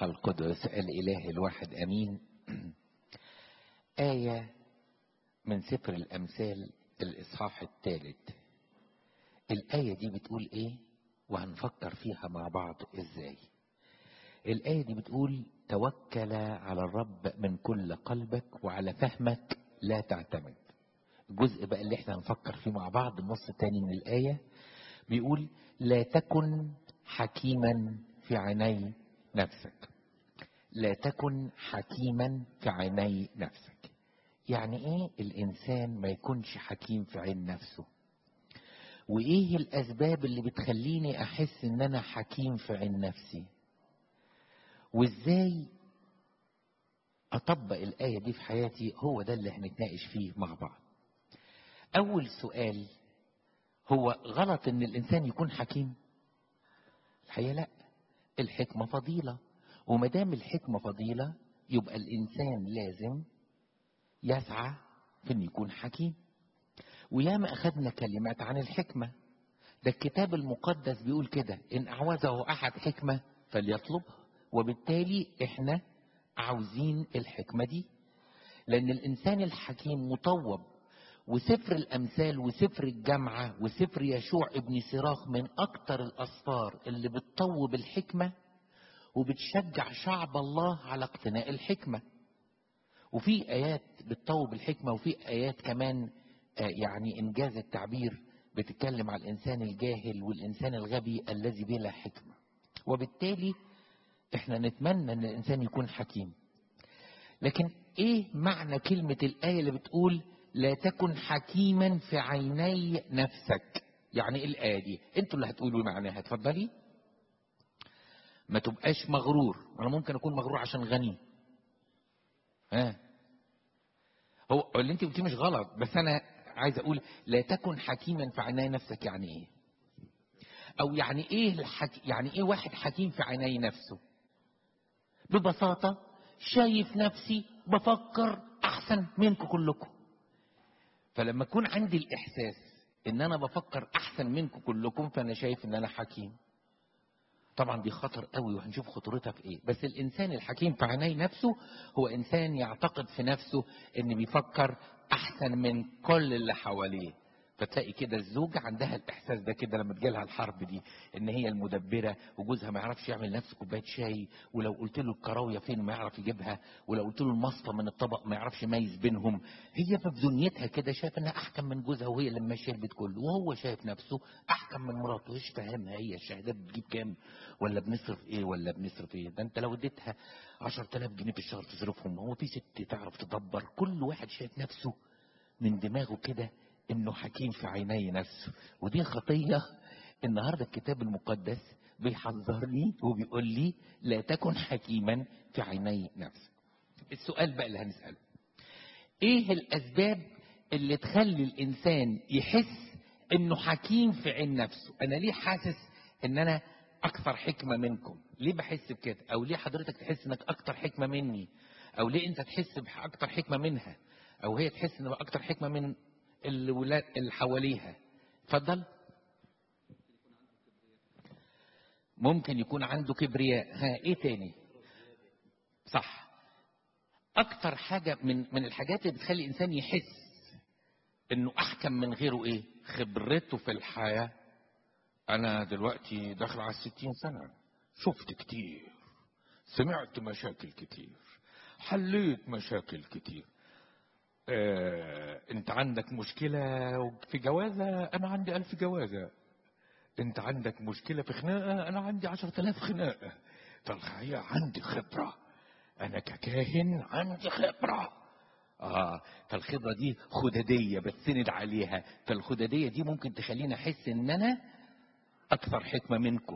والروح القدس الإله الواحد أمين آية من سفر الأمثال الإصحاح الثالث الآية دي بتقول إيه وهنفكر فيها مع بعض إزاي الآية دي بتقول توكل على الرب من كل قلبك وعلى فهمك لا تعتمد الجزء بقى اللي احنا هنفكر فيه مع بعض النص الثاني من الآية بيقول لا تكن حكيما في عيني نفسك لا تكن حكيما في عيني نفسك يعني ايه الانسان ما يكونش حكيم في عين نفسه وايه الاسباب اللي بتخليني احس ان انا حكيم في عين نفسي وازاي اطبق الايه دي في حياتي هو ده اللي هنتناقش فيه مع بعض اول سؤال هو غلط ان الانسان يكون حكيم الحقيقه لا الحكمه فضيله وما دام الحكمه فضيله يبقى الانسان لازم يسعى في انه يكون حكيم وياما اخذنا كلمات عن الحكمه ده الكتاب المقدس بيقول كده ان اعوزه احد حكمه فليطلبها وبالتالي احنا عاوزين الحكمه دي لان الانسان الحكيم مطوب وسفر الامثال وسفر الجامعه وسفر يشوع ابن سراخ من اكتر الاسفار اللي بتطوب الحكمه وبتشجع شعب الله على اقتناء الحكمه وفي ايات بتطوب الحكمه وفي ايات كمان يعني انجاز التعبير بتتكلم على الانسان الجاهل والانسان الغبي الذي بلا حكمه وبالتالي احنا نتمنى ان الانسان يكون حكيم لكن ايه معنى كلمه الايه اللي بتقول لا تكن حكيما في عيني نفسك يعني ايه الايه دي انتوا اللي هتقولوا معناها اتفضلي ما تبقاش مغرور انا ممكن اكون مغرور عشان غني ها هو اللي انت قلتيه مش غلط بس انا عايز اقول لا تكن حكيما في عيني نفسك يعني ايه او يعني ايه الحك... يعني ايه واحد حكيم في عيني نفسه ببساطه شايف نفسي بفكر احسن منكم كلكم فلما يكون عندي الاحساس ان انا بفكر احسن منكم كلكم فانا شايف ان انا حكيم طبعا دي خطر قوي وهنشوف خطورتها في ايه بس الانسان الحكيم في عيني نفسه هو انسان يعتقد في نفسه ان بيفكر احسن من كل اللي حواليه فتلاقي كده الزوجة عندها الإحساس ده كده لما تجيلها الحرب دي إن هي المدبرة وجوزها ما يعرفش يعمل نفسه كوباية شاي ولو قلت له الكراوية فين ما يعرف يجيبها ولو قلت له المصفى من الطبق ما يعرفش يميز بينهم هي في دنيتها كده شايفة إنها أحكم من جوزها وهي اللي ماشية البيت كله وهو شايف نفسه أحكم من مراته إيش فاهمها هي الشهادات بتجيب كام ولا بنصرف إيه ولا بنصرف إيه ده أنت لو اديتها 10000 جنيه في الشهر تصرفهم هو في ست تعرف تدبر كل واحد شايف نفسه من دماغه كده انه حكيم في عيني نفسه ودي خطيه النهارده الكتاب المقدس بيحذرني وبيقول لي لا تكن حكيما في عيني نفسك السؤال بقى اللي هنساله ايه الاسباب اللي تخلي الانسان يحس انه حكيم في عين نفسه انا ليه حاسس ان انا اكثر حكمه منكم ليه بحس بكده او ليه حضرتك تحس انك اكثر حكمه مني او ليه انت تحس باكثر حكمه منها او هي تحس ان اكثر حكمه من الولاد اللي حواليها اتفضل ممكن يكون عنده كبرياء ها ايه تاني صح اكتر حاجة من من الحاجات اللي بتخلي الانسان يحس انه احكم من غيره ايه خبرته في الحياة انا دلوقتي داخل على الستين سنة شفت كتير سمعت مشاكل كتير حليت مشاكل كتير آه، انت عندك مشكلة في جوازة انا عندي الف جوازة انت عندك مشكلة في خناقة انا عندي عشر تلاف خناقة فالحقيقة عندي خبرة انا ككاهن عندي خبرة اه فالخبرة دي خدادية بتسند عليها فالخدادية دي ممكن تخليني احس ان انا اكثر حكمة منكم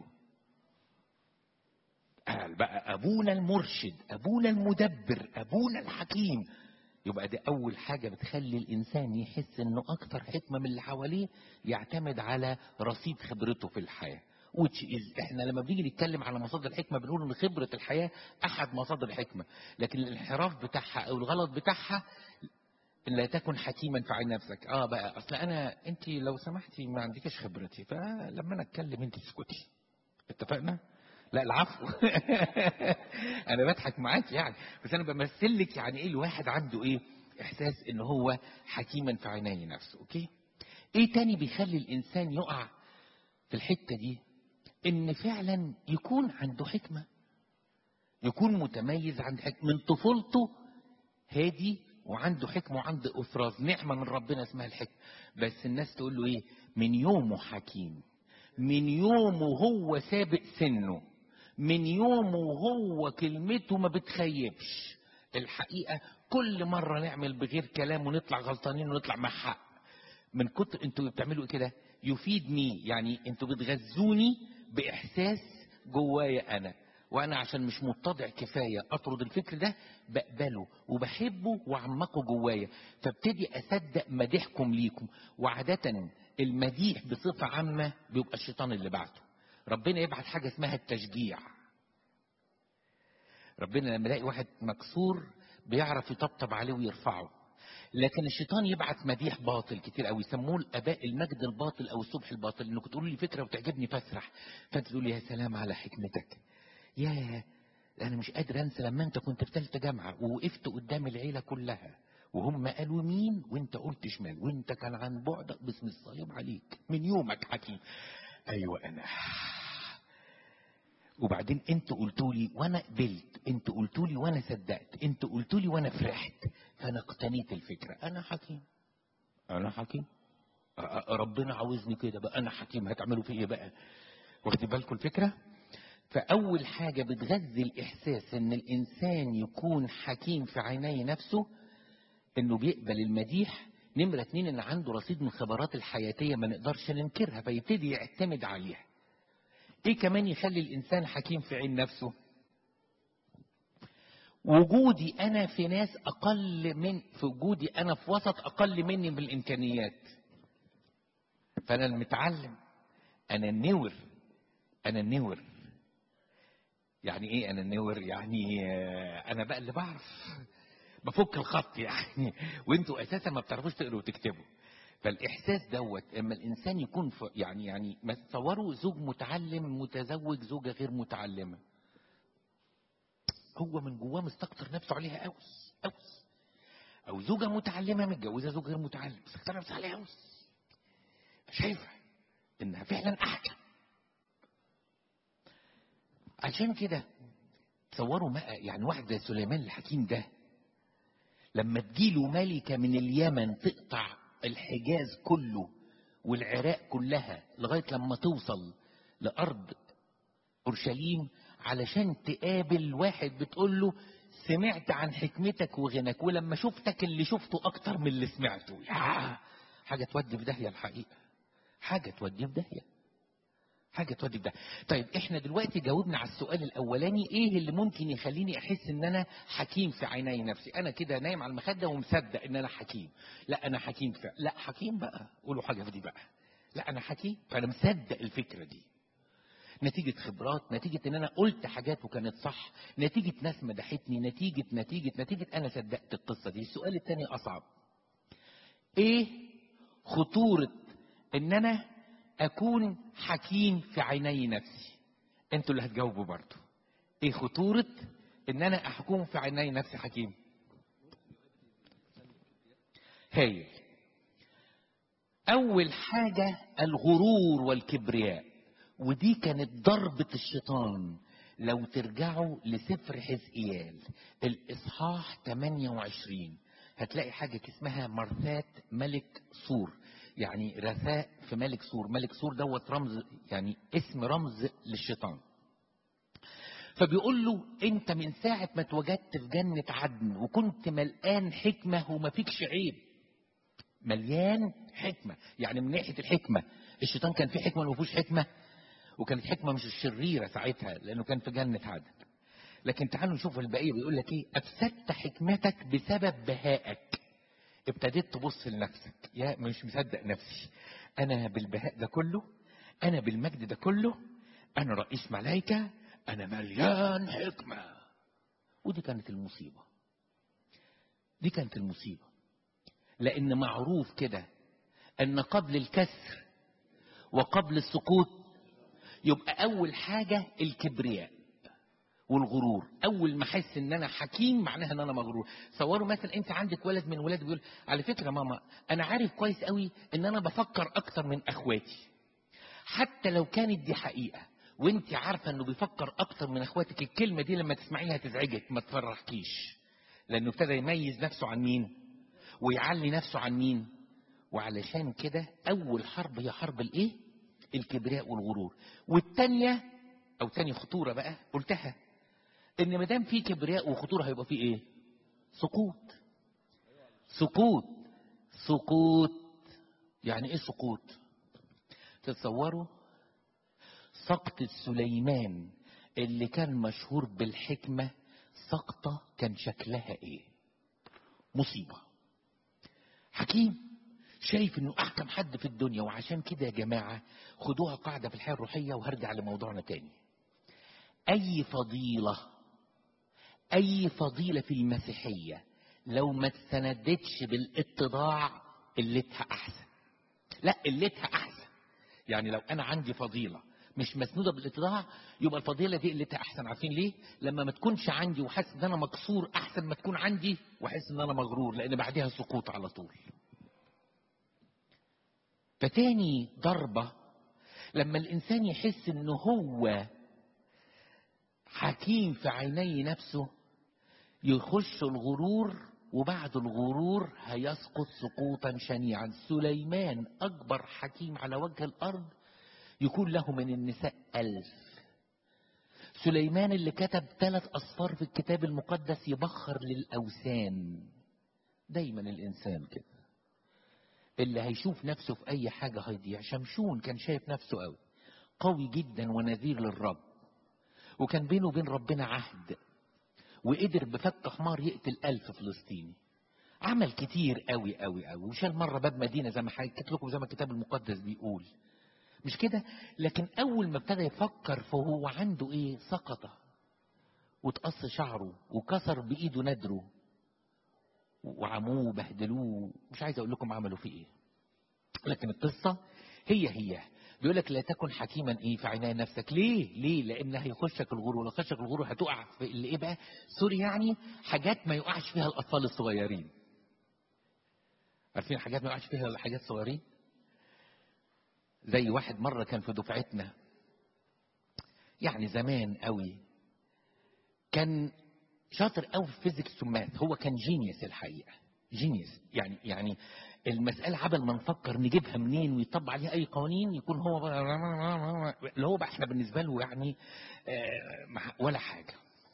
قال بقى ابونا المرشد ابونا المدبر ابونا الحكيم يبقى دي أول حاجة بتخلي الإنسان يحس إنه أكتر حكمة من اللي حواليه يعتمد على رصيد خبرته في الحياة. which is احنا لما بنيجي نتكلم على مصادر الحكمة بنقول إن خبرة الحياة أحد مصادر الحكمة، لكن الانحراف بتاعها أو الغلط بتاعها إن لا تكن حكيما في عين نفسك، اه بقى أصل أنا أنت لو سمحتي ما عندكش خبرتي فلما أنا أتكلم أنت تسكتي. اتفقنا؟ لا العفو انا بضحك معاك يعني بس انا بمثل لك يعني ايه الواحد عنده ايه احساس ان هو حكيما في عيني نفسه اوكي ايه تاني بيخلي الانسان يقع في الحته دي ان فعلا يكون عنده حكمه يكون متميز عند حكمه من طفولته هادي وعنده حكمه وعنده افراز نعمه من ربنا اسمها الحكمه بس الناس تقول له ايه من يومه حكيم من يومه هو سابق سنه من يومه هو كلمته ما بتخيبش الحقيقه كل مره نعمل بغير كلام ونطلع غلطانين ونطلع مع حق من كتر انتوا بتعملوا إيه كده يفيد مي يعني انتوا بتغذوني باحساس جوايا انا وانا عشان مش متضع كفايه اطرد الفكر ده بقبله وبحبه واعمقه جوايا فابتدي اصدق مديحكم ليكم وعاده المديح بصفه عامه بيبقى الشيطان اللي بعته ربنا يبعت حاجه اسمها التشجيع ربنا لما يلاقي واحد مكسور بيعرف يطبطب عليه ويرفعه لكن الشيطان يبعت مديح باطل كتير قوي يسموه الاباء المجد الباطل او الصبح الباطل انك تقول لي فكره وتعجبني فاسرح فانت تقول يا سلام على حكمتك يا انا مش قادر انسى لما انت كنت في ثالثه جامعه ووقفت قدام العيله كلها وهم قالوا يمين وانت قلت شمال وانت كان عن بعدك باسم الصليب عليك من يومك حكيم ايوه انا وبعدين انتوا قلتوا لي وانا قبلت انتوا قلتوا لي وانا صدقت انتوا قلتوا لي وانا فرحت فانا اقتنيت الفكره انا حكيم انا حكيم أ- أ- ربنا عاوزني كده بقى انا حكيم هتعملوا في ايه بقى واخد بالكم الفكره فاول حاجه بتغذي الاحساس ان الانسان يكون حكيم في عيني نفسه انه بيقبل المديح نمره اتنين ان عنده رصيد من الخبرات الحياتيه ما نقدرش ننكرها فيبتدي يعتمد عليها ايه كمان يخلي الانسان حكيم في عين نفسه وجودي انا في ناس اقل من في وجودي انا في وسط اقل مني بالامكانيات فانا المتعلم انا النور انا النور يعني ايه انا النور يعني آه، انا بقى اللي بعرف بفك الخط يعني وانتوا اساسا ما بتعرفوش تقروا وتكتبوا فالاحساس دوت اما الانسان يكون في يعني يعني ما تصوروا زوج متعلم متزوج زوجه غير متعلمه هو من جواه مستكتر نفسه عليها قوي قوي او زوجه متعلمه متجوزه زوج غير متعلم مستكتر نفسه عليها قوي شايفه انها فعلا احكم عشان كده تصوروا ما يعني واحد زي سليمان الحكيم ده لما تجيله ملكة من اليمن تقطع الحجاز كله والعراق كلها لغاية لما توصل لأرض أورشليم علشان تقابل واحد بتقول له سمعت عن حكمتك وغناك ولما شفتك اللي شفته أكتر من اللي سمعته يا حاجة تودي في داهية الحقيقة حاجة تودي في داهية حاجة تودي في داهية طيب احنا دلوقتي جاوبنا على السؤال الأولاني ايه اللي ممكن يخليني أحس ان أنا حكيم في عيني نفسي أنا كده نايم على المخدة ومصدق ان أنا حكيم لا أنا حكيم في لا حكيم بقى قولوا حاجة في دي بقى لا أنا حكيم فأنا مصدق الفكرة دي نتيجة خبرات نتيجة ان انا قلت حاجات وكانت صح نتيجة ناس مدحتني نتيجة نتيجة نتيجة انا صدقت القصة دي السؤال الثاني اصعب ايه خطورة ان انا اكون حكيم في عيني نفسي انتوا اللي هتجاوبوا برضو ايه خطورة ان انا احكم في عيني نفسي حكيم هايل اول حاجة الغرور والكبرياء ودي كانت ضربة الشيطان لو ترجعوا لسفر حزقيال الإصحاح 28 هتلاقي حاجة اسمها مرثات ملك سور يعني رثاء في ملك سور ملك سور دوت رمز يعني اسم رمز للشيطان فبيقول له انت من ساعة ما اتوجدت في جنة عدن وكنت ملقان حكمة وما فيكش عيب مليان حكمة يعني من ناحية الحكمة الشيطان كان فيه حكمة ولا ما فيهوش حكمة وكانت حكمة مش الشريرة ساعتها لأنه كان في جنة عدن لكن تعالوا نشوف البقية بيقول لك إيه أفسدت حكمتك بسبب بهائك ابتديت تبص لنفسك يا مش مصدق نفسي أنا بالبهاء ده كله أنا بالمجد ده كله أنا رئيس ملايكة أنا مليان حكمة ودي كانت المصيبة دي كانت المصيبة لأن معروف كده أن قبل الكسر وقبل السقوط يبقى أول حاجة الكبرياء والغرور اول ما احس ان انا حكيم معناها ان انا مغرور تصوروا مثلا انت عندك ولد من ولاد بيقول على فكره ماما انا عارف كويس قوي ان انا بفكر اكتر من اخواتي حتى لو كانت دي حقيقه وانت عارفه انه بيفكر اكتر من اخواتك الكلمه دي لما تسمعيها تزعجك ما تفرحكيش لانه ابتدى يميز نفسه عن مين ويعلي نفسه عن مين وعلشان كده اول حرب هي حرب الايه الكبرياء والغرور والتانية او تاني خطوره بقى قلتها ان ما دام في كبرياء وخطوره هيبقى في ايه سقوط سقوط سقوط يعني ايه سقوط تتصوروا سقطة سليمان اللي كان مشهور بالحكمة سقطة كان شكلها ايه مصيبة حكيم شايف انه احكم حد في الدنيا وعشان كده يا جماعة خدوها قاعدة في الحياة الروحية وهرجع لموضوعنا تاني اي فضيلة اي فضيلة في المسيحية لو ما تسندتش بالاتضاع قلتها احسن لا قلتها احسن يعني لو انا عندي فضيلة مش مسنودة بالاتضاع يبقى الفضيلة دي قلتها احسن عارفين ليه لما ما تكونش عندي وحاسس ان انا مكسور احسن ما تكون عندي واحس ان انا مغرور لان بعدها سقوط على طول فتاني ضربة لما الإنسان يحس إنه هو حكيم في عيني نفسه يخش الغرور وبعد الغرور هيسقط سقوطا شنيعا سليمان أكبر حكيم على وجه الأرض يكون له من النساء ألف سليمان اللي كتب ثلاث أصفار في الكتاب المقدس يبخر للأوثان دايما الإنسان كده اللي هيشوف نفسه في اي حاجة هيضيع شمشون كان شايف نفسه قوي قوي جدا ونذير للرب وكان بينه وبين ربنا عهد وقدر بفك حمار يقتل ألف فلسطيني عمل كتير قوي قوي قوي وشال مرة باب مدينة زي ما حكيت لكم زي ما الكتاب المقدس بيقول مش كده لكن أول ما ابتدى يفكر فهو عنده إيه سقط وتقص شعره وكسر بإيده ندره وعموه وبهدلوه مش عايز اقول لكم عملوا فيه ايه لكن القصة هي هي بيقول لك لا تكن حكيما ايه في عيني نفسك ليه ليه لان هيخشك الغرور ولو خشك الغرور هتقع في اللي ايه بقى سوري يعني حاجات ما يقعش فيها الاطفال الصغيرين عارفين حاجات ما يقعش فيها الحاجات الصغيرين زي واحد مرة كان في دفعتنا يعني زمان قوي كان شاطر قوي في فيزيكس وماث هو كان جينيوس الحقيقه جينيوس يعني يعني المساله عبل ما نفكر نجيبها منين ويطبق عليها اي قوانين يكون هو اللي هو بقى احنا بالنسبه له يعني ولا حاجه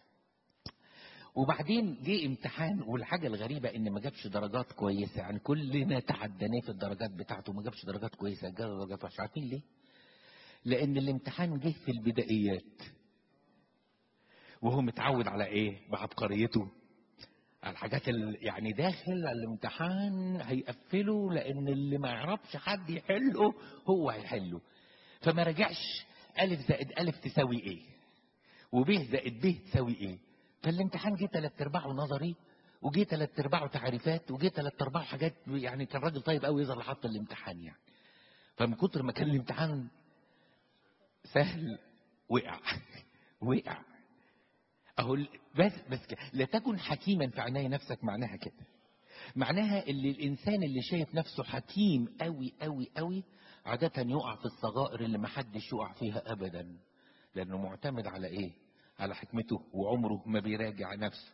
وبعدين جه امتحان والحاجه الغريبه ان ما جابش درجات كويسه يعني كلنا تعديناه في الدرجات بتاعته ما جابش درجات كويسه جاب درجات وحشه عارفين ليه؟ لان الامتحان جه في البدائيات وهو متعود على ايه بعبقريته على الحاجات اللي يعني داخل على الامتحان هيقفله لان اللي ما يعرفش حد يحله هو هيحله فما رجعش الف زائد الف تساوي ايه وب زائد ب تساوي ايه فالامتحان جه ثلاث ارباعه نظري وجه ثلاث ارباعه تعريفات وجه ثلاث ارباعه حاجات يعني كان راجل طيب قوي يظهر حط الامتحان يعني فمن كتر ما كان الامتحان سهل وقع وقع اهو بس بس كده لا تكن حكيما في عيني نفسك معناها كده معناها اللي الانسان اللي شايف نفسه حكيم قوي قوي قوي عادة يقع في الصغائر اللي ما حدش يقع فيها ابدا لانه معتمد على ايه على حكمته وعمره ما بيراجع نفسه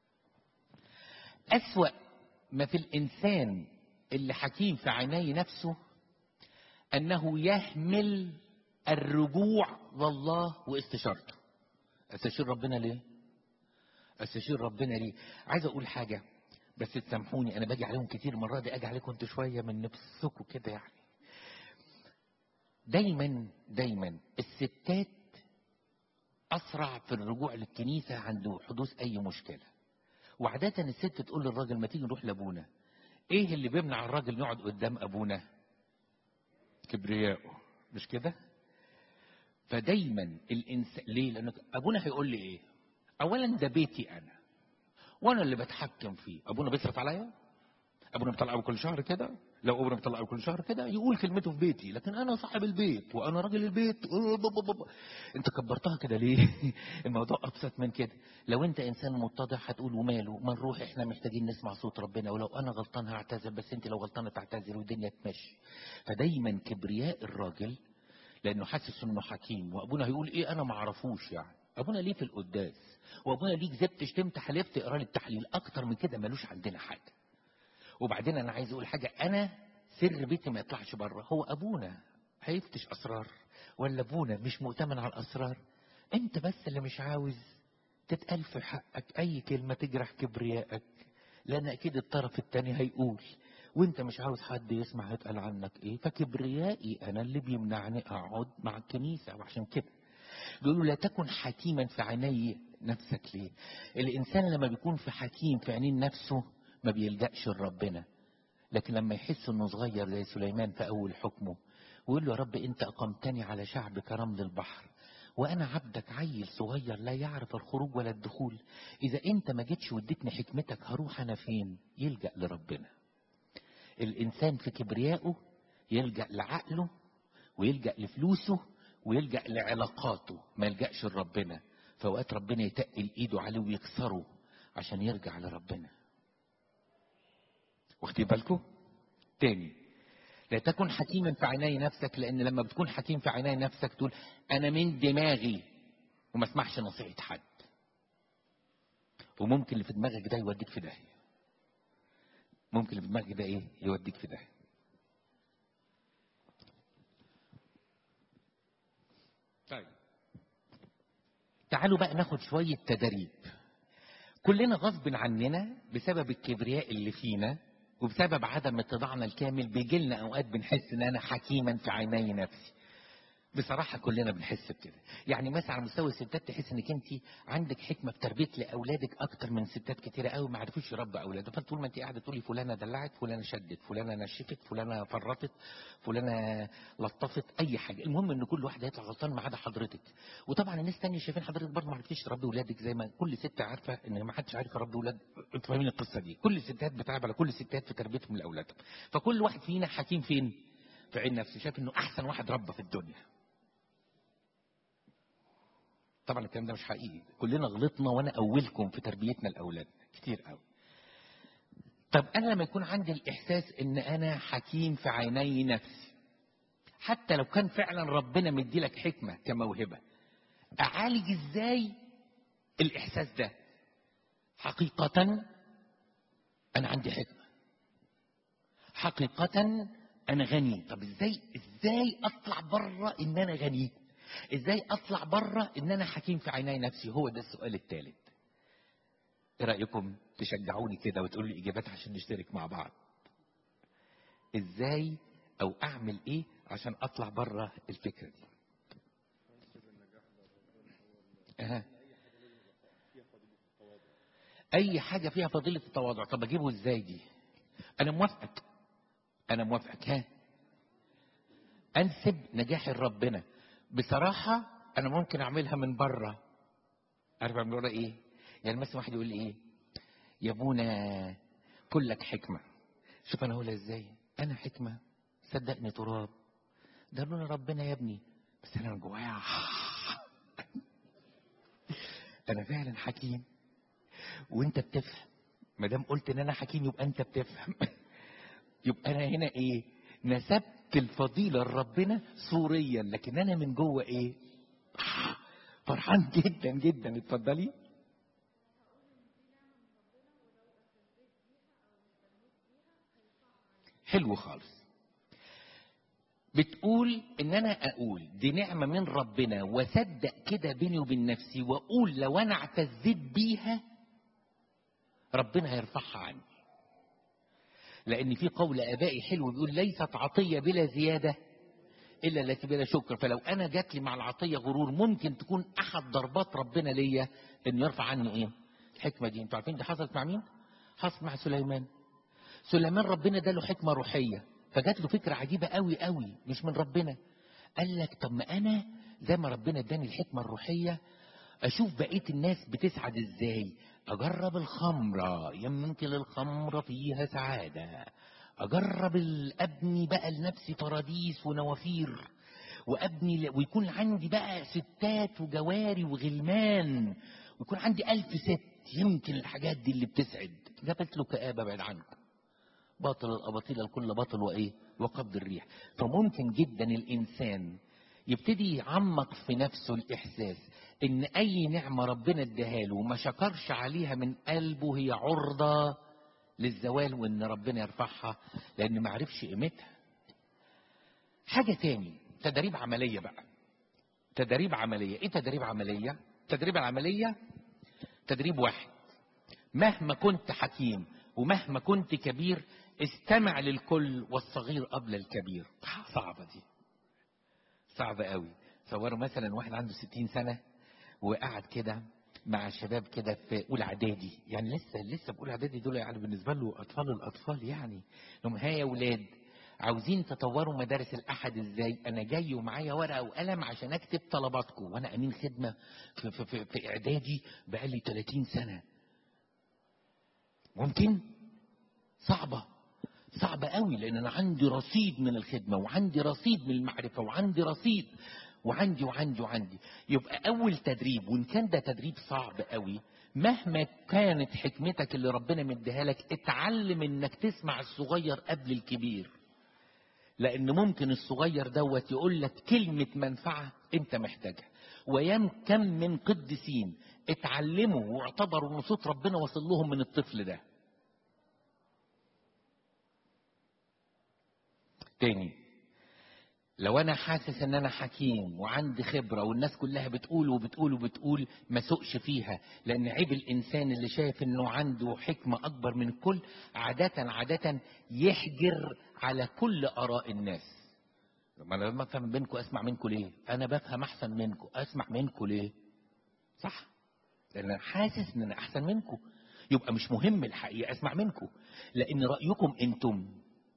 اسوأ ما في الانسان اللي حكيم في عيني نفسه انه يهمل الرجوع لله واستشارته استشير ربنا ليه استشير ربنا ليه عايز اقول حاجة بس تسامحوني انا باجي عليهم كتير مرة دي اجي عليكم انتوا شوية من نفسكم كده يعني دايما دايما الستات اسرع في الرجوع للكنيسة عند حدوث اي مشكلة وعادة الست تقول للراجل ما تيجي نروح لابونا ايه اللي بيمنع الراجل يقعد قدام ابونا كبرياءه مش كده فدايما الانسان ليه لان ابونا هيقول لي ايه اولا ده بيتي انا وانا اللي بتحكم فيه ابونا بيصرف عليا ابونا بيطلعه كل شهر كده لو ابونا بيطلعه كل شهر كده يقول كلمته في بيتي لكن انا صاحب البيت وانا راجل البيت أوه بب بب بب. انت كبرتها كده ليه الموضوع ابسط من كده لو انت انسان متضع هتقول وماله ما نروح احنا محتاجين نسمع صوت ربنا ولو انا غلطان هعتذر بس انت لو غلطانه تعتذر والدنيا تمشي فدايما كبرياء الراجل لانه حاسس انه حكيم وابونا هيقول ايه انا ما اعرفوش يعني ابونا ليه في القداس وابونا ليه كذبت شتمت حلفت اقرا لي التحليل اكتر من كده ملوش عندنا حاجه وبعدين انا عايز اقول حاجه انا سر بيتي ما يطلعش بره هو ابونا هيفتش اسرار ولا ابونا مش مؤتمن على الاسرار انت بس اللي مش عاوز تتقال في حقك اي كلمه تجرح كبريائك لان اكيد الطرف التاني هيقول وانت مش عاوز حد يسمع هيتقال عنك ايه فكبريائي انا اللي بيمنعني اقعد مع الكنيسه وعشان كده بيقولوا لا تكن حكيما في عيني نفسك ليه الانسان لما بيكون في حكيم في عينين نفسه ما بيلجأش لربنا لكن لما يحس انه صغير زي سليمان في اول حكمه ويقول له يا رب انت اقمتني على شعب كرمل البحر وانا عبدك عيل صغير لا يعرف الخروج ولا الدخول اذا انت ما جيتش واديتني حكمتك هروح انا فين يلجأ لربنا الانسان في كبريائه يلجأ لعقله ويلجأ لفلوسه ويلجأ لعلاقاته ما يلجأش لربنا فوقات ربنا يتقل ايده عليه ويكسره عشان يرجع لربنا واخدين بالكم تاني لا تكن حكيما في عيني نفسك لان لما بتكون حكيم في عيني نفسك تقول انا من دماغي وما اسمعش نصيحه حد وممكن اللي في دماغك ده يوديك في داهيه ممكن اللي في دماغك ده ايه يوديك في داهيه طيب تعالوا بقى ناخد شويه تدريب كلنا غصب عننا بسبب الكبرياء اللي فينا وبسبب عدم اتضاعنا الكامل بيجي لنا اوقات بنحس ان انا حكيما في عيني نفسي بصراحة كلنا بنحس بكده يعني مثلا على مستوى الستات تحس انك انت عندك حكمة في تربية لاولادك اكتر من ستات كتيرة قوي ما عرفوش يربوا اولادهم فطول ما انت قاعدة تقولي فلانة دلعت فلانة شدت فلانة نشفت فلانة فرطت فلانة لطفت اي حاجة المهم ان كل واحد هيطلع غلطان ما عدا حضرتك وطبعا الناس تانية شايفين حضرتك برضه ما عرفتيش تربي اولادك زي ما كل ست عارفة ان ما حدش عارف يربي اولاد انتوا فاهمين القصة دي كل الستات بتعب على كل الستات في تربيتهم لاولادهم فكل واحد فينا حكيم فين في عين نفسه شايف انه احسن واحد ربى في الدنيا طبعا الكلام ده مش حقيقي كلنا غلطنا وانا اولكم في تربيتنا لاولادنا كتير قوي طب انا لما يكون عندي الاحساس ان انا حكيم في عيني نفسي حتى لو كان فعلا ربنا مديلك حكمه كموهبه اعالج ازاي الاحساس ده حقيقه انا عندي حكمه حقيقه انا غني طب ازاي ازاي اطلع بره ان انا غني ازاي اطلع بره ان انا حكيم في عيني نفسي هو ده السؤال الثالث ايه رايكم تشجعوني كده وتقولوا لي اجابات عشان نشترك مع بعض ازاي او اعمل ايه عشان اطلع بره الفكره دي أه. اي حاجه فيها فضيله التواضع طب اجيبه ازاي دي انا موافقك انا موافقك ها انسب نجاحي لربنا بصراحة أنا ممكن أعملها من بره عارف أعمل ورا إيه؟ يعني مثلا واحد يقول لي إيه؟ يا أبونا كلك حكمة شوف أنا أقولها إزاي؟ أنا حكمة صدقني تراب ده لون ربنا يا ابني بس أنا من جوايا أنا فعلا حكيم وأنت بتفهم ما دام قلت إن أنا حكيم يبقى أنت بتفهم يبقى أنا هنا إيه؟ نسبت الفضيلة لربنا صوريا لكن أنا من جوه إيه؟ فرحان جدا جدا اتفضلي حلو خالص بتقول ان انا اقول دي نعمة من ربنا واصدق كده بيني وبين نفسي واقول لو انا اعتزيت بيها ربنا هيرفعها عني لأن في قول آبائي حلو بيقول ليست عطية بلا زيادة إلا التي بلا شكر فلو أنا جات لي مع العطية غرور ممكن تكون أحد ضربات ربنا ليا إنه يرفع عني إيه؟ الحكمة دي أنتوا عارفين دي حصلت مع مين؟ حصلت مع سليمان سليمان ربنا اداله حكمة روحية فجات له فكرة عجيبة قوي قوي مش من ربنا قال لك طب ما أنا زي ما ربنا اداني الحكمة الروحية اشوف بقيه الناس بتسعد ازاي اجرب الخمره يمكن الخمره فيها سعاده اجرب ال- ابني بقى لنفسي فراديس ونوافير وابني ل- ويكون عندي بقى ستات وجواري وغلمان ويكون عندي ألف ست يمكن الحاجات دي اللي بتسعد جابت له كآبة بعد عنكم باطل الأباطيل الكل باطل وإيه وقبض الريح فممكن جدا الإنسان يبتدي يعمق في نفسه الإحساس إن أي نعمة ربنا اداها له وما شكرش عليها من قلبه هي عرضة للزوال وإن ربنا يرفعها لأن ما عرفش قيمتها حاجة تاني تدريب عملية بقى تدريب عملية ايه تدريب عملية تدريب العملية تدريب واحد مهما كنت حكيم ومهما كنت كبير استمع للكل والصغير قبل الكبير صعبة دي صعبة قوي تصوروا مثلا واحد عنده ستين سنة وقعد كده مع شباب كده في اولى اعدادي يعني لسه لسه بقول اعدادي دول يعني بالنسبه له اطفال الاطفال يعني لهم ها يا ولاد عاوزين تطوروا مدارس الاحد ازاي انا جاي ومعايا ورقه وقلم عشان اكتب طلباتكم وانا امين خدمه في, في, في, في اعدادي بقالي 30 سنه ممكن صعبه صعبه قوي لان انا عندي رصيد من الخدمه وعندي رصيد من المعرفه وعندي رصيد وعندي وعندي وعندي يبقى اول تدريب وان كان ده تدريب صعب قوي مهما كانت حكمتك اللي ربنا مديها لك اتعلم انك تسمع الصغير قبل الكبير لان ممكن الصغير دوت يقول لك كلمه منفعه انت محتاجها ويم كم من قديسين اتعلموا واعتبروا ان صوت ربنا وصل لهم من الطفل ده تاني لو انا حاسس ان انا حكيم وعندي خبره والناس كلها بتقول وبتقول وبتقول ما سوقش فيها لان عيب الانسان اللي شايف انه عنده حكمه اكبر من الكل عاده عاده يحجر على كل اراء الناس ما انا لما افهم منكم اسمع منكم ليه انا بفهم احسن منكم اسمع منكم ليه صح لان انا حاسس ان انا احسن منكم يبقى مش مهم الحقيقه اسمع منكم لان رايكم انتم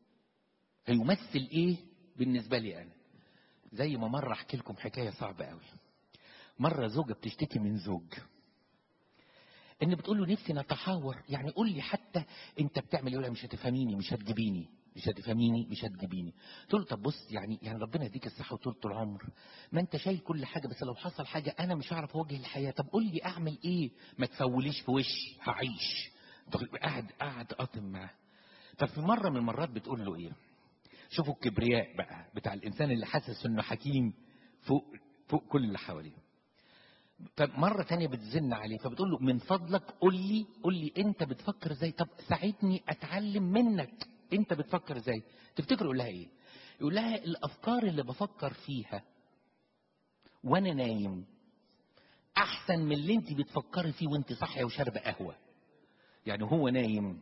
هيمثل ايه بالنسبة لي أنا زي ما مرة أحكي لكم حكاية صعبة قوي مرة زوجة بتشتكي من زوج إن بتقول له نفسي نتحاور يعني قول لي حتى أنت بتعمل إيه ولا مش هتفهميني مش هتجيبيني مش هتفهميني مش هتجيبيني تقول له طب بص يعني يعني ربنا يديك الصحة وطولة العمر ما أنت شايل كل حاجة بس لو حصل حاجة أنا مش هعرف أواجه الحياة طب قول لي أعمل إيه ما تفوليش في وشي هعيش قاعد قاعد قاطم معاه ففي مرة من المرات بتقول له إيه شوفوا الكبرياء بقى بتاع الانسان اللي حاسس انه حكيم فوق فوق كل اللي حواليه فمره تانية بتزن عليه فبتقول له من فضلك قول لي قول لي انت بتفكر ازاي طب ساعدني اتعلم منك انت بتفكر ازاي تفتكر يقول لها ايه يقول لها الافكار اللي بفكر فيها وانا نايم احسن من اللي انت بتفكري فيه وانت صاحيه وشاربه قهوه يعني هو نايم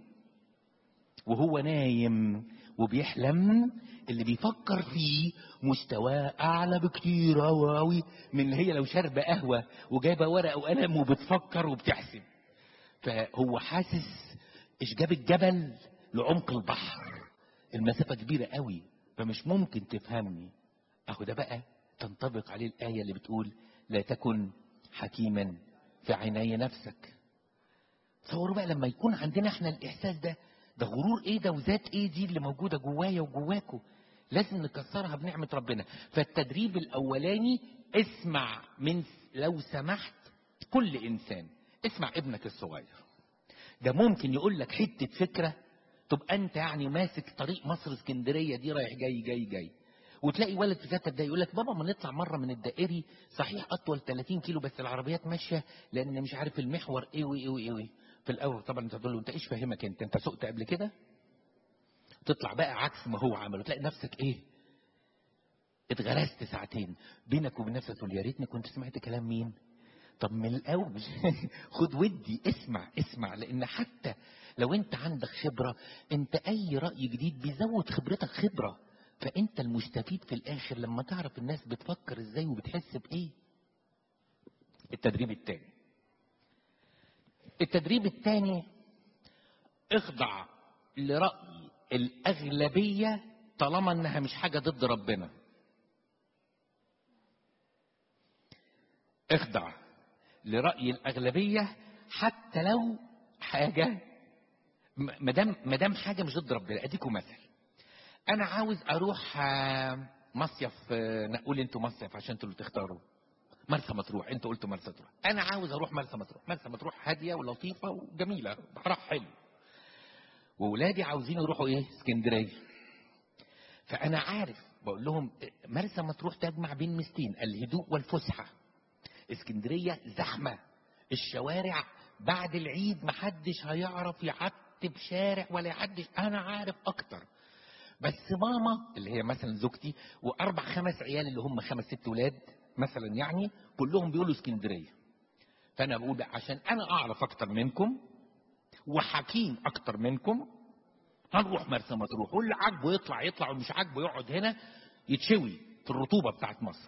وهو نايم وبيحلم اللي بيفكر فيه مستواه اعلى بكتير أوي أوي من اللي هي لو شاربه قهوه وجايبه ورقه وقلم وبتفكر وبتحسب فهو حاسس اشجاب الجبل لعمق البحر المسافه كبيره قوي فمش ممكن تفهمني اهو ده بقى تنطبق عليه الايه اللي بتقول لا تكن حكيما في عيني نفسك تصوروا بقى لما يكون عندنا احنا الاحساس ده ده غرور ايه ده وذات ايه دي اللي موجوده جوايا وجواكوا لازم نكسرها بنعمه ربنا فالتدريب الاولاني اسمع من لو سمحت كل انسان اسمع ابنك الصغير ده ممكن يقول لك حته فكره تبقى انت يعني ماسك طريق مصر اسكندريه دي رايح جاي جاي جاي وتلاقي ولد في ذات ده يقول لك بابا ما نطلع مره من الدائري صحيح اطول 30 كيلو بس العربيات ماشيه لان مش عارف المحور ايه وايه وايه وايه في الاول طبعا انت تقول له انت ايش فاهمك انت انت سقت قبل كده تطلع بقى عكس ما هو عمله تلاقي نفسك ايه اتغرست ساعتين بينك وبين نفسك تقول يا ريتني كنت سمعت كلام مين طب من الاول خد ودي اسمع اسمع لان حتى لو انت عندك خبره انت اي راي جديد بيزود خبرتك خبره فانت المستفيد في الاخر لما تعرف الناس بتفكر ازاي وبتحس بايه التدريب الثاني التدريب الثاني اخضع لرأي الأغلبية طالما انها مش حاجة ضد ربنا اخضع لرأي الأغلبية حتى لو حاجة ما دام ما دام حاجة مش ضد ربنا أديكم مثل أنا عاوز أروح آه، مصيف آه، نقول أنتوا مصيف عشان انتوا اللي تختاروا مرسى مطروح انتوا قلتوا مرسى مطروح انا عاوز اروح مرسى مطروح مرسى مطروح هاديه ولطيفه وجميله بحرها حلو واولادي عاوزين يروحوا ايه اسكندريه فانا عارف بقول لهم مرسى مطروح تجمع بين ميزتين الهدوء والفسحه اسكندريه زحمه الشوارع بعد العيد محدش هيعرف يعتب شارع ولا يعدش انا عارف اكتر بس ماما اللي هي مثلا زوجتي واربع خمس عيال اللي هم خمس ست ولاد مثلا يعني كلهم بيقولوا اسكندريه فانا بقول بقى عشان انا اعرف اكتر منكم وحكيم اكتر منكم هنروح مرسى مطروح واللي عاجبه يطلع يطلع والمش عاجبه يقعد هنا يتشوي في الرطوبه بتاعت مصر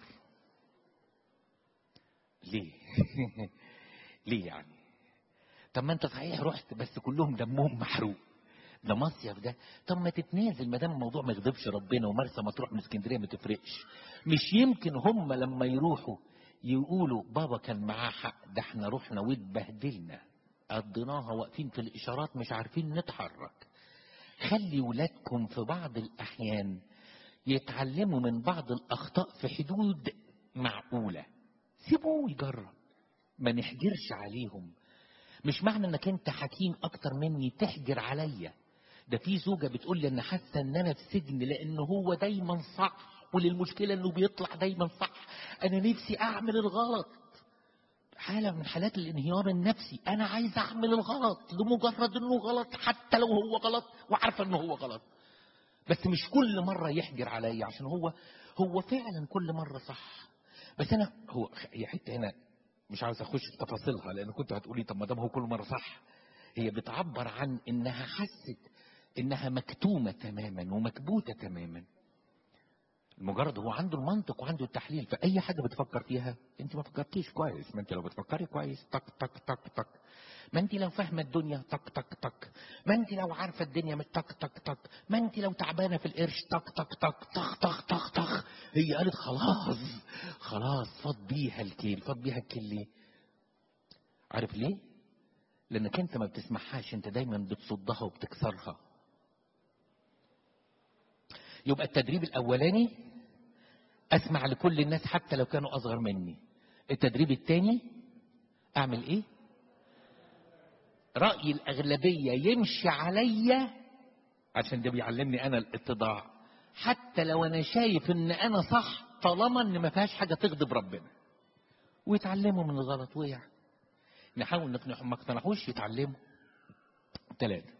ليه ليه يعني طب ما انت صحيح رحت بس كلهم دمهم محروق ده مصيف ده طب ما تتنازل ما دام الموضوع ما يغضبش ربنا ومرسى مطروح من اسكندريه ما تفرقش مش يمكن هم لما يروحوا يقولوا بابا كان معاه حق ده احنا رحنا واتبهدلنا قضيناها واقفين في الاشارات مش عارفين نتحرك خلي ولادكم في بعض الاحيان يتعلموا من بعض الاخطاء في حدود معقوله سيبوه يجرب ما نحجرش عليهم مش معنى انك انت حكيم اكتر مني تحجر عليا ده في زوجة بتقول لي انا حاسة ان انا في سجن لان هو دايما صح وللمشكلة انه بيطلع دايما صح انا نفسي اعمل الغلط حالة من حالات الانهيار النفسي انا عايز اعمل الغلط لمجرد انه غلط حتى لو هو غلط وعارفة انه هو غلط بس مش كل مرة يحجر عليا عشان هو هو فعلا كل مرة صح بس انا هو هي حتة هنا مش عاوز اخش في تفاصيلها لان كنت هتقولي طب ما دام هو كل مره صح هي بتعبر عن انها حست انها مكتومه تماما ومكبوته تماما مجرد هو عنده المنطق وعنده التحليل فاي حاجه بتفكر فيها انت ما فكرتيش كويس ما انت لو بتفكري كويس تك تك تك تك ما انت لو فاهمه الدنيا تك تك تك ما انت لو عارفه الدنيا من تك تك تك ما انت لو تعبانه في القرش تك تك تك تك تك تك تك هي قالت خلاص خلاص فاض بيها الكيل فاض بيها الكيل ليه عارف ليه لانك انت ما بتسمعهاش انت دايما بتصدها وبتكسرها يبقى التدريب الاولاني اسمع لكل الناس حتى لو كانوا اصغر مني التدريب الثاني اعمل ايه راي الاغلبيه يمشي عليا عشان ده بيعلمني انا الاتضاع حتى لو انا شايف ان انا صح طالما ان ما فيهاش حاجه تغضب ربنا ويتعلموا من الغلط ويع نحاول نقنعهم ما اقتنعوش يتعلموا ثلاثة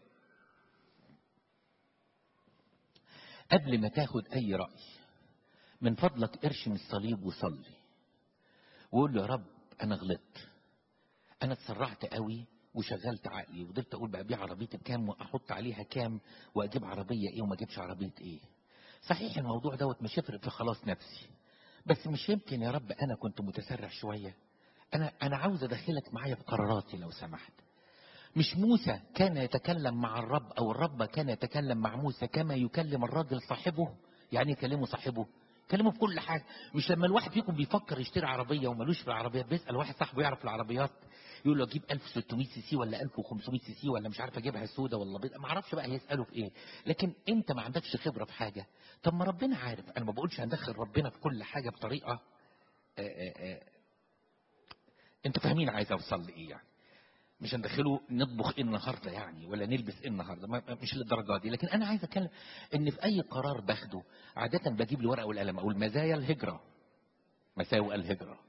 قبل ما تاخد أي رأي من فضلك ارشم الصليب وصلي وقول له يا رب أنا غلطت أنا اتسرعت قوي وشغلت عقلي وفضلت أقول بقى أبيع عربيتي بكام وأحط عليها كام وأجيب عربية إيه وما أجيبش عربية إيه صحيح الموضوع دوت مش يفرق في خلاص نفسي بس مش يمكن يا رب أنا كنت متسرع شوية أنا أنا عاوز أدخلك معايا في قراراتي لو سمحت مش موسى كان يتكلم مع الرب أو الرب كان يتكلم مع موسى كما يكلم الراجل صاحبه يعني يكلمه صاحبه كلمه في كل حاجة مش لما الواحد فيكم بيفكر يشتري عربية وملوش في العربيات بيسأل واحد صاحبه يعرف العربيات يقول له اجيب 1600 سي سي ولا 1500 سي سي ولا مش عارف اجيبها سودة ولا بيضة ما اعرفش بقى هيساله في ايه لكن انت ما عندكش خبره في حاجه طب ما ربنا عارف انا ما بقولش هندخل ربنا في كل حاجه بطريقه آآ آآ انتوا فاهمين عايز اوصل لايه يعني مش هندخله نطبخ ايه النهارده يعني ولا نلبس ايه النهارده ما- مش للدرجه دي لكن انا عايز اتكلم ان في اي قرار باخده عاده بجيب الورقه والقلم اقول مزايا الهجره مساوئ الهجره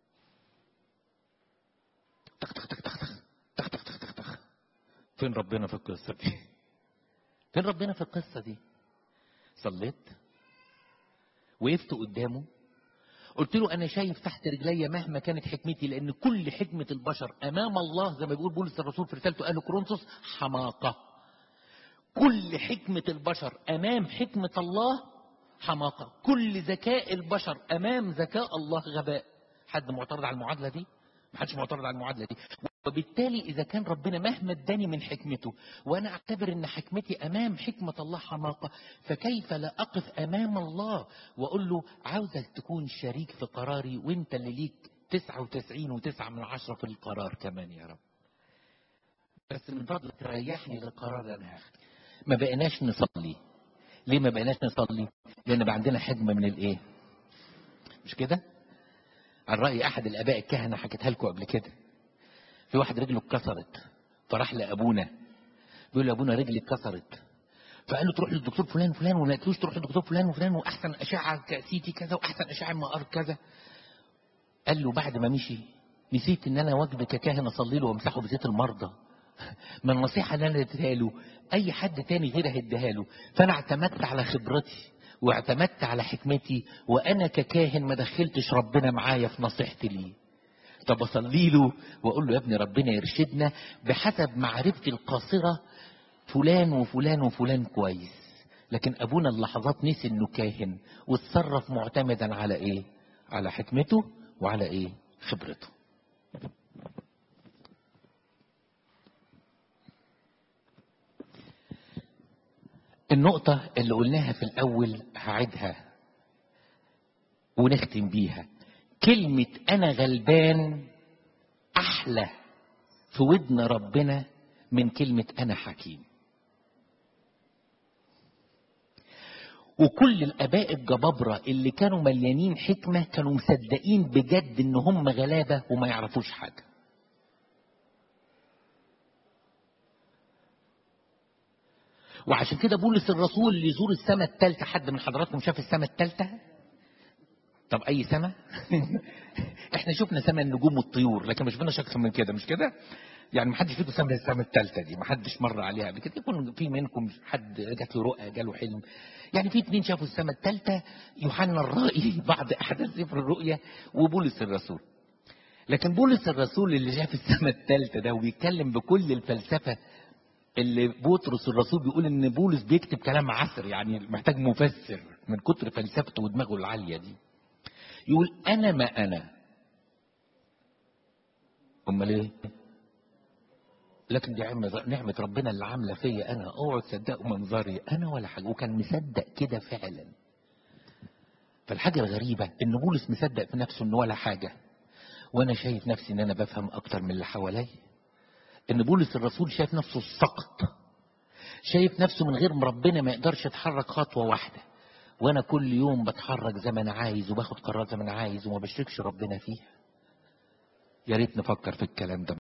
تخ تخ تخ تخ تخ تخ تخ تخ تخ تخ فين ربنا في القصه دي فين ربنا في القصه دي صليت وقفت قدامه قلت له انا شايف تحت رجلي مهما كانت حكمتي لان كل حكمه البشر امام الله زي ما بيقول بولس الرسول في رسالته اهل كورنثوس حماقه كل حكمه البشر امام حكمه الله حماقه كل ذكاء البشر امام ذكاء الله غباء حد معترض على المعادله دي محدش معترض على المعادله دي وبالتالي اذا كان ربنا مهما اداني من حكمته وانا اعتبر ان حكمتي امام حكمه الله حماقه فكيف لا اقف امام الله واقول له عاوزك تكون شريك في قراري وانت اللي ليك تسعة وتسعين وتسعة من عشرة في القرار كمان يا رب بس من فضلك تريحني للقرار اللي انا هاخده ما بقيناش نصلي ليه ما بقيناش نصلي لان بقى عندنا حجمه من الايه مش كده عن راي احد الاباء الكهنه حكيتها لكم قبل كده في واحد رجله اتكسرت فراح لابونا بيقول له ابونا رجلي اتكسرت فقال له تروح للدكتور فلان وفلان وما لقيتوش تروح للدكتور فلان وفلان واحسن اشعه سيتي كذا واحسن اشعه ام ار كذا قال له بعد ما مشي نسيت ان انا واجبي ككاهن اصلي له وامسحه بزيت المرضى ما النصيحه اللي انا اديتها له اي حد تاني غيري هيديها له فانا اعتمدت على خبرتي واعتمدت على حكمتي وانا ككاهن ما دخلتش ربنا معايا في نصيحتي ليه طب اصلي له واقول له يا ابني ربنا يرشدنا بحسب معرفتي القاصره فلان وفلان وفلان كويس لكن ابونا اللحظات نسي انه كاهن واتصرف معتمدا على ايه على حكمته وعلى ايه خبرته النقطة اللي قلناها في الأول هعيدها ونختم بيها كلمة أنا غلبان أحلى في ودن ربنا من كلمة أنا حكيم وكل الآباء الجبابرة اللي كانوا مليانين حكمة كانوا مصدقين بجد إن هم غلابة وما يعرفوش حاجة وعشان كده بولس الرسول اللي يزور السماء الثالثة حد من حضراتكم شاف السماء الثالثة؟ طب أي سماء؟ احنا شفنا سماء النجوم والطيور لكن ما شفناش أكثر من كده مش كده؟ يعني ما حدش فيكم سمع السماء الثالثة دي ما حدش مر عليها قبل كده يكون في منكم حد جات له رؤى جاله حلم يعني في اثنين شافوا السماء الثالثة يوحنا الرائي بعد أحداث سفر الرؤيا وبولس الرسول لكن بولس الرسول اللي شاف السماء الثالثة ده وبيتكلم بكل الفلسفة اللي بطرس الرسول بيقول ان بولس بيكتب كلام عسر يعني محتاج مفسر من كتر فلسفته ودماغه العاليه دي يقول انا ما انا امال ايه لكن دي عمة نعمة ربنا اللي عاملة فيا أنا اوعوا تصدقوا منظري أنا ولا حاجة وكان مصدق كده فعلا فالحاجة الغريبة إن بولس مصدق في نفسه إنه ولا حاجة وأنا شايف نفسي إن أنا بفهم أكتر من اللي حواليا ان بولس الرسول شايف نفسه السقط شايف نفسه من غير ربنا ما يقدرش يتحرك خطوه واحده وانا كل يوم بتحرك زي ما انا عايز وباخد قرارات زي ما انا عايز وما بشركش ربنا فيها يا ريت نفكر في الكلام ده